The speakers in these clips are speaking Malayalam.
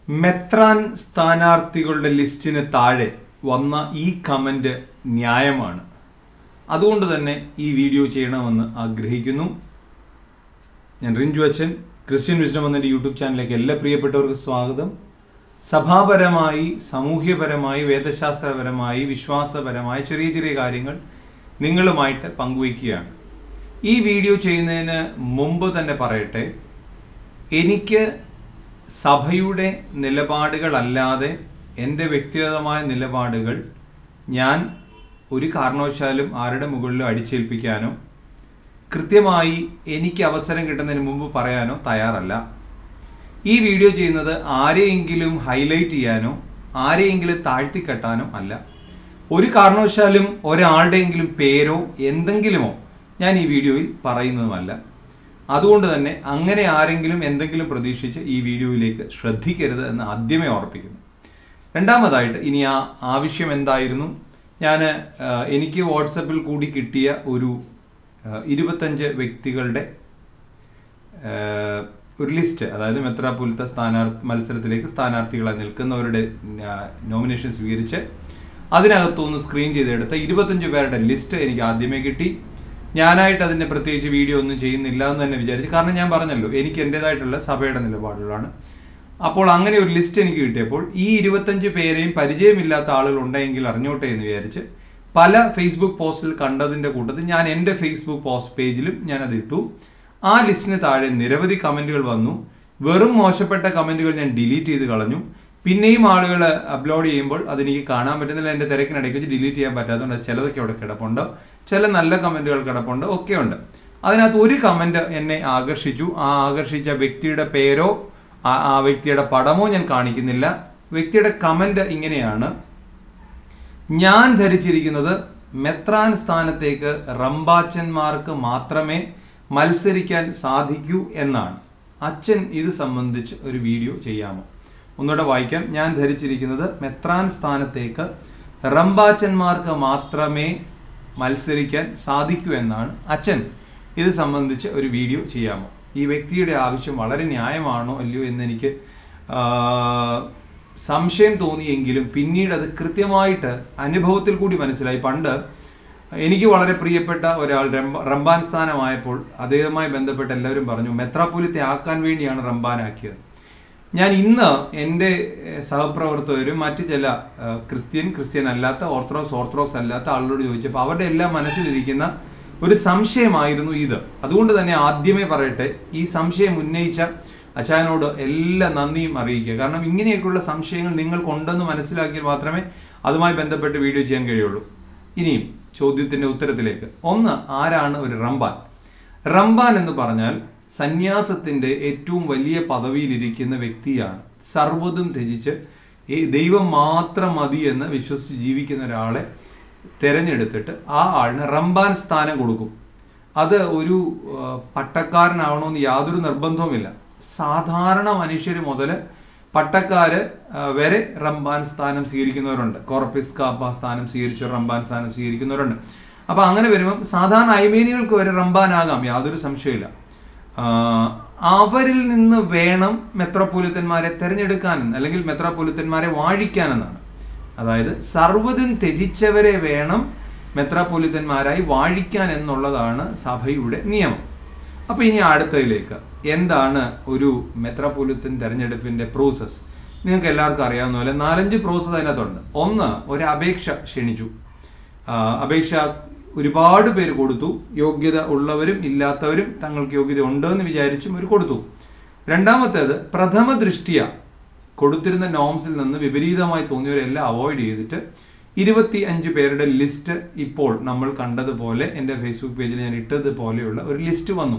മെത്രാൻ സ്ഥാനാർത്ഥികളുടെ ലിസ്റ്റിന് താഴെ വന്ന ഈ കമന്റ് ന്യായമാണ് അതുകൊണ്ട് തന്നെ ഈ വീഡിയോ ചെയ്യണമെന്ന് ആഗ്രഹിക്കുന്നു ഞാൻ റിഞ്ചു അച്ഛൻ ക്രിസ്ത്യൻ വിസ്ഡം എന്ന യൂട്യൂബ് ചാനലിലേക്ക് എല്ലാ പ്രിയപ്പെട്ടവർക്ക് സ്വാഗതം സഭാപരമായി സാമൂഹ്യപരമായി വേദശാസ്ത്രപരമായി വിശ്വാസപരമായി ചെറിയ ചെറിയ കാര്യങ്ങൾ നിങ്ങളുമായിട്ട് പങ്കുവയ്ക്കുകയാണ് ഈ വീഡിയോ ചെയ്യുന്നതിന് മുമ്പ് തന്നെ പറയട്ടെ എനിക്ക് സഭയുടെ നിലപാടുകളല്ലാതെ എൻ്റെ വ്യക്തിഗതമായ നിലപാടുകൾ ഞാൻ ഒരു കാരണവശാലും ആരുടെ മുകളിലും അടിച്ചേൽപ്പിക്കാനോ കൃത്യമായി എനിക്ക് അവസരം കിട്ടുന്നതിന് മുമ്പ് പറയാനോ തയ്യാറല്ല ഈ വീഡിയോ ചെയ്യുന്നത് ആരെയെങ്കിലും ഹൈലൈറ്റ് ചെയ്യാനോ ആരെയെങ്കിലും താഴ്ത്തിക്കെട്ടാനോ അല്ല ഒരു കാരണവശാലും ഒരാളുടെയെങ്കിലും പേരോ എന്തെങ്കിലുമോ ഞാൻ ഈ വീഡിയോയിൽ പറയുന്നതുമല്ല അതുകൊണ്ട് തന്നെ അങ്ങനെ ആരെങ്കിലും എന്തെങ്കിലും പ്രതീക്ഷിച്ച് ഈ വീഡിയോയിലേക്ക് ശ്രദ്ധിക്കരുത് എന്ന് ആദ്യമേ ഓർപ്പിക്കുന്നു രണ്ടാമതായിട്ട് ഇനി ആ ആവശ്യം എന്തായിരുന്നു ഞാൻ എനിക്ക് വാട്സപ്പിൽ കൂടി കിട്ടിയ ഒരു ആ, ഇരുപത്തഞ്ച് വ്യക്തികളുടെ ആ, ഒരു ലിസ്റ്റ് അതായത് മെത്രാപൊലിത്ത സ്ഥാനാർത്ഥി മത്സരത്തിലേക്ക് സ്ഥാനാർത്ഥികളായി നിൽക്കുന്നവരുടെ നോമിനേഷൻ സ്വീകരിച്ച് അതിനകത്തുനിന്ന് സ്ക്രീൻ ചെയ്തെടുത്ത ഇരുപത്തഞ്ച് പേരുടെ ലിസ്റ്റ് എനിക്ക് ആദ്യമേ കിട്ടി ഞാനായിട്ട് അതിൻ്റെ പ്രത്യേകിച്ച് വീഡിയോ ഒന്നും ചെയ്യുന്നില്ല എന്ന് തന്നെ വിചാരിച്ചു കാരണം ഞാൻ പറഞ്ഞല്ലോ എനിക്ക് എൻ്റെതായിട്ടുള്ള സഭയുടെ നിലപാടുകളാണ് അപ്പോൾ അങ്ങനെ ഒരു ലിസ്റ്റ് എനിക്ക് കിട്ടിയപ്പോൾ ഈ ഇരുപത്തഞ്ച് പേരെയും പരിചയമില്ലാത്ത ആളുകൾ ഉണ്ടെങ്കിൽ അറിഞ്ഞോട്ടെ എന്ന് വിചാരിച്ച് പല ഫേസ്ബുക്ക് പോസ്റ്റിൽ കണ്ടതിൻ്റെ കൂട്ടത്തിൽ ഞാൻ എൻ്റെ ഫേസ്ബുക്ക് പോസ്റ്റ് പേജിലും ഞാനത് ഇട്ടു ആ ലിസ്റ്റിന് താഴെ നിരവധി കമൻറ്റുകൾ വന്നു വെറും മോശപ്പെട്ട കമൻറ്റുകൾ ഞാൻ ഡിലീറ്റ് ചെയ്ത് കളഞ്ഞു പിന്നെയും ആളുകൾ അപ്ലോഡ് ചെയ്യുമ്പോൾ അതെനിക്ക് കാണാൻ പറ്റുന്നില്ല എൻ്റെ തിരക്കിനിടയ്ക്ക് വെച്ച് ഡിലീറ്റ് ചെയ്യാൻ പറ്റാത്തതുകൊണ്ട് അത് ചിലതൊക്കെ അവിടെ കിടപ്പുണ്ട് ചില നല്ല കമൻറ്റുകൾ കിടപ്പുണ്ട് ഒക്കെ ഉണ്ട് അതിനകത്ത് ഒരു കമൻറ്റ് എന്നെ ആകർഷിച്ചു ആ ആകർഷിച്ച വ്യക്തിയുടെ പേരോ ആ ആ വ്യക്തിയുടെ പടമോ ഞാൻ കാണിക്കുന്നില്ല വ്യക്തിയുടെ കമൻറ്റ് ഇങ്ങനെയാണ് ഞാൻ ധരിച്ചിരിക്കുന്നത് മെത്രാൻ സ്ഥാനത്തേക്ക് റംബാച്ചന്മാർക്ക് മാത്രമേ മത്സരിക്കാൻ സാധിക്കൂ എന്നാണ് അച്ഛൻ ഇത് സംബന്ധിച്ച് ഒരു വീഡിയോ ചെയ്യാമോ ഒന്നുകൂടെ വായിക്കാം ഞാൻ ധരിച്ചിരിക്കുന്നത് മെത്രാൻ സ്ഥാനത്തേക്ക് റംബാച്ചന്മാർക്ക് മാത്രമേ മത്സരിക്കാൻ സാധിക്കൂ എന്നാണ് അച്ഛൻ ഇത് സംബന്ധിച്ച് ഒരു വീഡിയോ ചെയ്യാമോ ഈ വ്യക്തിയുടെ ആവശ്യം വളരെ ന്യായമാണോ അല്ലയോ എന്നെനിക്ക് ആ, സംശയം തോന്നിയെങ്കിലും പിന്നീട് അത് കൃത്യമായിട്ട് അനുഭവത്തിൽ കൂടി മനസ്സിലായി പണ്ട് എനിക്ക് വളരെ പ്രിയപ്പെട്ട ഒരാൾ റംബ- റംബാൻ സ്ഥാനമായപ്പോൾ അദ്ദേഹവുമായി ബന്ധപ്പെട്ട് എല്ലാവരും പറഞ്ഞു മെത്രാപ്പൊലിത്തെ ആക്കാൻ വേണ്ടിയാണ് റംബാനാക്കിയത് ഞാൻ ഇന്ന് എൻ്റെ എഹ്, സഹപ്രവർത്തകരും മറ്റു ചില ഏഹ്, ക്രിസ്ത്യൻ ക്രിസ്ത്യൻ അല്ലാത്ത ഓർത്തഡോക്സ് ഓർത്തഡോക്സ് അല്ലാത്ത ആളുകളോട് ചോദിച്ചപ്പോൾ അവരുടെ എല്ലാം മനസ്സിലിരിക്കുന്ന ഒരു സംശയമായിരുന്നു ഇത് അതുകൊണ്ട് തന്നെ ആദ്യമേ പറയട്ടെ ഈ സംശയം ഉന്നയിച്ച അച്ചായനോട് എല്ലാ നന്ദിയും അറിയിക്കുക കാരണം ഇങ്ങനെയൊക്കെയുള്ള സംശയങ്ങൾ നിങ്ങൾക്കുണ്ടെന്ന് മനസ്സിലാക്കിയാൽ മാത്രമേ അതുമായി ബന്ധപ്പെട്ട് വീഡിയോ ചെയ്യാൻ കഴിയുള്ളൂ ഇനിയും ചോദ്യത്തിന്റെ ഉത്തരത്തിലേക്ക് ഒന്ന് ആരാണ് ഒരു റംബാൻ റംബാൻ എന്ന് പറഞ്ഞാൽ സന്യാസത്തിന്റെ ഏറ്റവും വലിയ പദവിയിലിരിക്കുന്ന വ്യക്തിയാണ് സർവ്വതും ത്യജിച്ച് ഈ ദൈവം മാത്രം മതി എന്ന് വിശ്വസിച്ച് ജീവിക്കുന്ന ഒരാളെ തിരഞ്ഞെടുത്തിട്ട് ആ ആളിന് റംബാൻ സ്ഥാനം കൊടുക്കും അത് ഒരു ആ, പട്ടക്കാരനാവണമെന്ന് യാതൊരു നിർബന്ധവുമില്ല സാധാരണ മനുഷ്യർ മുതൽ പട്ടക്കാര് ആ, വരെ റംബാൻ സ്ഥാനം സ്വീകരിക്കുന്നവരുണ്ട് കോർപ്പിസ് കാപ്പ സ്ഥാനം സ്വീകരിച്ചു റംബാൻ സ്ഥാനം സ്വീകരിക്കുന്നവരുണ്ട് അപ്പൊ അങ്ങനെ വരുമ്പം സാധാരണ അയ്മേനികൾക്ക് വരെ റംബാനാകാം യാതൊരു സംശയമില്ല ആ, അവരിൽ നിന്ന് വേണം മെത്രോപൊലിത്തന്മാരെ തിരഞ്ഞെടുക്കാനെന്ന് അല്ലെങ്കിൽ മെത്രോപൊലിത്തന്മാരെ വാഴിക്കാനെന്നാണ് അതായത് സർവ്വതും ത്യജിച്ചവരെ വേണം മെത്രാപ്പൊലിത്തന്മാരായി വാഴിക്കാൻ എന്നുള്ളതാണ് സഭയുടെ നിയമം അപ്പോൾ ഇനി അടുത്തതിലേക്ക് എന്താണ് ഒരു മെത്രാപ്പൊലിത്തൻ തെരഞ്ഞെടുപ്പിന്റെ പ്രോസസ്സ് നിങ്ങൾക്ക് എല്ലാവർക്കും അറിയാവുന്ന പോലെ നാലഞ്ച് പ്രോസസ്സ് അതിനകത്തുണ്ട് ഒന്ന് ഒരു അപേക്ഷ ക്ഷണിച്ചു ആ, അപേക്ഷ ഒരുപാട് പേര് കൊടുത്തു യോഗ്യത ഉള്ളവരും ഇല്ലാത്തവരും തങ്ങൾക്ക് യോഗ്യത ഉണ്ടെന്ന് വിചാരിച്ചും അവർ കൊടുത്തു രണ്ടാമത്തേത് പ്രഥമ ദൃഷ്ടിയ കൊടുത്തിരുന്ന നോംസിൽ നിന്ന് വിപരീതമായി തോന്നിയവരെല്ലാം അവോയ്ഡ് ചെയ്തിട്ട് ഇരുപത്തി അഞ്ച് പേരുടെ ലിസ്റ്റ് ഇപ്പോൾ നമ്മൾ കണ്ടതുപോലെ എൻ്റെ ഫേസ്ബുക്ക് പേജിൽ ഞാൻ ഇട്ടതുപോലെയുള്ള ഒരു ലിസ്റ്റ് വന്നു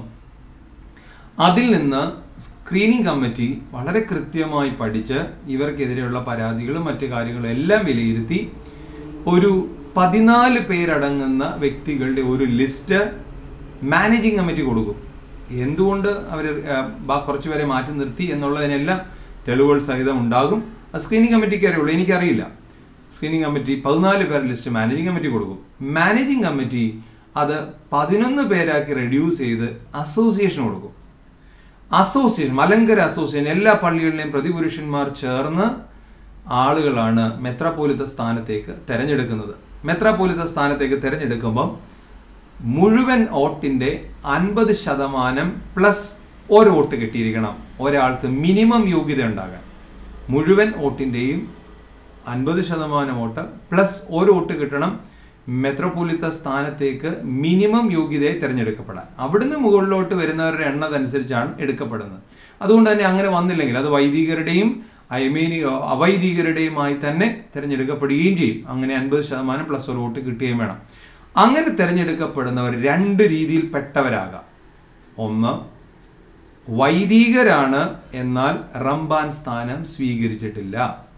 അതിൽ നിന്ന് സ്ക്രീനിങ് കമ്മിറ്റി വളരെ കൃത്യമായി പഠിച്ച് ഇവർക്കെതിരെയുള്ള പരാതികളും മറ്റു കാര്യങ്ങളും എല്ലാം വിലയിരുത്തി ഒരു പതിനാല് പേരടങ്ങുന്ന വ്യക്തികളുടെ ഒരു ലിസ്റ്റ് മാനേജിങ് കമ്മിറ്റി കൊടുക്കും എന്തുകൊണ്ട് അവർ കുറച്ച് പേരെ മാറ്റി നിർത്തി എന്നുള്ളതിനെല്ലാം തെളിവുകൾ സഹിതം ഉണ്ടാകും അത് സ്ക്രീനിങ് കമ്മിറ്റിക്ക് അറിയുള്ളൂ എനിക്കറിയില്ല സ്ക്രീനിങ് കമ്മിറ്റി പതിനാല് പേരുടെ ലിസ്റ്റ് മാനേജിങ് കമ്മിറ്റി കൊടുക്കും മാനേജിങ് കമ്മിറ്റി അത് പതിനൊന്ന് പേരാക്കി റെഡ്യൂസ് ചെയ്ത് അസോസിയേഷൻ കൊടുക്കും അസോസിയേഷൻ മലങ്കര അസോസിയേഷൻ എല്ലാ പള്ളികളിലെയും പ്രതിപുരുഷന്മാർ ചേർന്ന് ആളുകളാണ് മെത്രാപോലിത്ത സ്ഥാനത്തേക്ക് തെരഞ്ഞെടുക്കുന്നത് മെത്രാപോലിത്ത സ്ഥാനത്തേക്ക് തിരഞ്ഞെടുക്കുമ്പം മുഴുവൻ വോട്ടിൻ്റെ അൻപത് ശതമാനം പ്ലസ് ഒരു വോട്ട് കിട്ടിയിരിക്കണം ഒരാൾക്ക് മിനിമം യോഗ്യത ഉണ്ടാകാൻ മുഴുവൻ വോട്ടിൻ്റെയും അൻപത് ശതമാനം വോട്ട് പ്ലസ് ഒരു വോട്ട് കിട്ടണം മെത്രോപൊലിത്ത സ്ഥാനത്തേക്ക് മിനിമം യോഗ്യതയായി തിരഞ്ഞെടുക്കപ്പെടാൻ അവിടുന്ന് മുകളിലോട്ട് വരുന്നവരുടെ എണ്ണതനുസരിച്ചാണ് എടുക്കപ്പെടുന്നത് അതുകൊണ്ട് തന്നെ അങ്ങനെ വന്നില്ലെങ്കിൽ അത് വൈദികരുടെയും ഐമീനി അവൈദികരുടെയുമായി തന്നെ തിരഞ്ഞെടുക്കപ്പെടുകയും ചെയ്യും അങ്ങനെ അൻപത് ശതമാനം പ്ലസ് ഒരു വോട്ട് കിട്ടുകയും വേണം അങ്ങനെ തിരഞ്ഞെടുക്കപ്പെടുന്നവർ രണ്ട് രീതിയിൽ പെട്ടവരാകാം ഒന്ന് വൈദികരാണ് എന്നാൽ റംബാൻ സ്ഥാനം സ്വീകരിച്ചിട്ടില്ല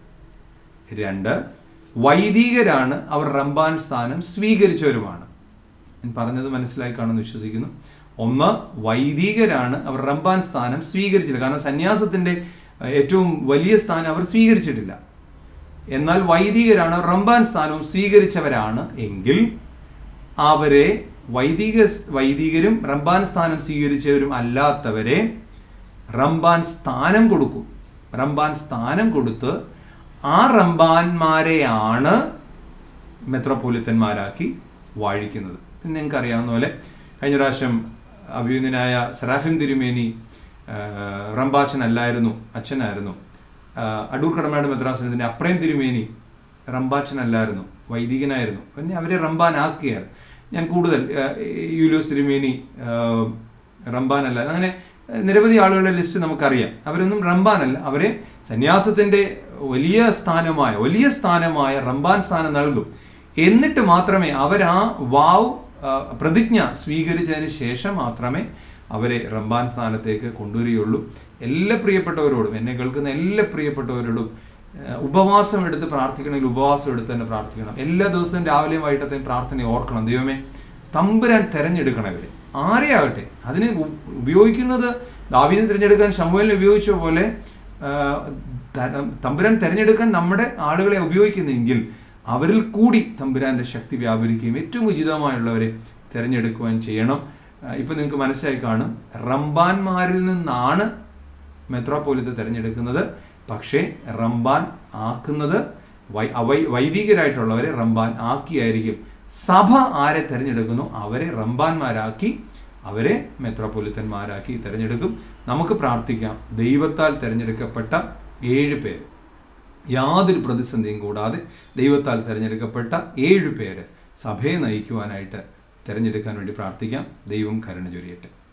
രണ്ട് വൈദികരാണ് അവർ റംബാൻ സ്ഥാനം സ്വീകരിച്ചവരുമാണ് ഞാൻ പറഞ്ഞത് മനസ്സിലായി കാണുമെന്ന് വിശ്വസിക്കുന്നു ഒന്ന് വൈദികരാണ് അവർ റംബാൻ സ്ഥാനം സ്വീകരിച്ചില്ല കാരണം സന്യാസത്തിന്റെ ഏഹ്, ഏറ്റവും വലിയ സ്ഥാനം അവർ സ്വീകരിച്ചിട്ടില്ല എന്നാൽ വൈദികരാണ് റംബാൻ സ്ഥാനവും സ്വീകരിച്ചവരാണ് എങ്കിൽ അവരെ വൈദിക വൈദികരും റംബാൻ സ്ഥാനം സ്വീകരിച്ചവരും അല്ലാത്തവരെ റംബാൻ സ്ഥാനം കൊടുക്കും റംബാൻ സ്ഥാനം കൊടുത്ത് ആ റംബാന്മാരെയാണ് മെത്രോപൊലിത്തന്മാരാക്കി വാഴിക്കുന്നത് പിന്നെ നിങ്ങൾക്ക് അറിയാവുന്ന പോലെ കഴിഞ്ഞ പ്രാവശ്യം അഭിയുന്നനായ സെറാഫിം തിരുമേനി ആ, റംബാച്ചനല്ലായിരുന്നു അച്ഛനായിരുന്നു ആ, അടൂർ കടമാട് മെദ്രാസനത്തിൻ്റെ അപ്രേം തിരുമേനി റംബാച്ചനല്ലായിരുന്നു വൈദികനായിരുന്നു പിന്നെ അവരെ റംബാനാക്കിയായിരുന്നു ഞാൻ കൂടുതൽ ആ, യൂലിയോസ് തിരുമേനി ആ, റംബാനല്ല അങ്ങനെ നിരവധി ആളുകളുടെ ലിസ്റ്റ് നമുക്കറിയാം അവരൊന്നും റംബാനല്ല അവരെ സന്യാസത്തിന്റെ വലിയ സ്ഥാനമായ വലിയ സ്ഥാനമായ റംബാൻ സ്ഥാനം നൽകും എന്നിട്ട് മാത്രമേ അവർ ആ വാവ് ആ, പ്രതിജ്ഞ സ്വീകരിച്ചതിന് ശേഷം മാത്രമേ അവരെ റംബാൻ സ്ഥാനത്തേക്ക് കൊണ്ടുവരികയുള്ളൂ എല്ലാ പ്രിയപ്പെട്ടവരോടും എന്നെ കേൾക്കുന്ന എല്ലാ പ്രിയപ്പെട്ടവരോടും ഏഹ്, ഉപവാസം എടുത്ത് പ്രാർത്ഥിക്കണമെങ്കിൽ ഉപവാസം എടുത്ത് തന്നെ പ്രാർത്ഥിക്കണം എല്ലാ ദിവസവും രാവിലെയും വൈകിട്ടത്തെയും പ്രാർത്ഥന ഓർക്കണം ദൈവമേ തമ്പുരാൻ തെരഞ്ഞെടുക്കണം ഇവരെ ആരെയാകട്ടെ അതിന് ഉ- ഉപയോഗിക്കുന്നത് ദാവീദിനെ തിരഞ്ഞെടുക്കാൻ ശമുവേലിനെ ഉപയോഗിച്ച പോലെ ആ, ത- തമ്പുരാൻ തിരഞ്ഞെടുക്കാൻ നമ്മുടെ ആളുകളെ ഉപയോഗിക്കുന്നെങ്കിൽ അവരിൽ കൂടി തമ്പുരാന്റെ ശക്തി വ്യാപരിക്കുകയും ഏറ്റവും ഉചിതമായുള്ളവരെ തിരഞ്ഞെടുക്കുവാൻ ചെയ്യണം ആ, ഇപ്പൊ നിങ്ങൾക്ക് മനസ്സിലായി കാണും റംബാൻമാരിൽ നിന്നാണ് മെത്രോപോലിത്ത തിരഞ്ഞെടുക്കുന്നത് പക്ഷേ റംബാൻ ആക്കുന്നത് വൈ അവൈ വൈദികരായിട്ടുള്ളവരെ റംബാൻ ആക്കിയായിരിക്കും സഭ ആരെ തിരഞ്ഞെടുക്കുന്നു അവരെ റംബാൻമാരാക്കി അവരെ മെത്രോപൊലിത്തന്മാരാക്കി തിരഞ്ഞെടുക്കും നമുക്ക് പ്രാർത്ഥിക്കാം ദൈവത്താൽ തിരഞ്ഞെടുക്കപ്പെട്ട ഏഴ് പേര് യാതൊരു പ്രതിസന്ധിയും കൂടാതെ ദൈവത്താൽ തിരഞ്ഞെടുക്കപ്പെട്ട ഏഴ് പേര് സഭയെ നയിക്കുവാനായിട്ട് തിരഞ്ഞെടുക്കാൻ വേണ്ടി പ്രാർത്ഥിക്കാം ദൈവം കരുണ ചൊരിയട്ടെ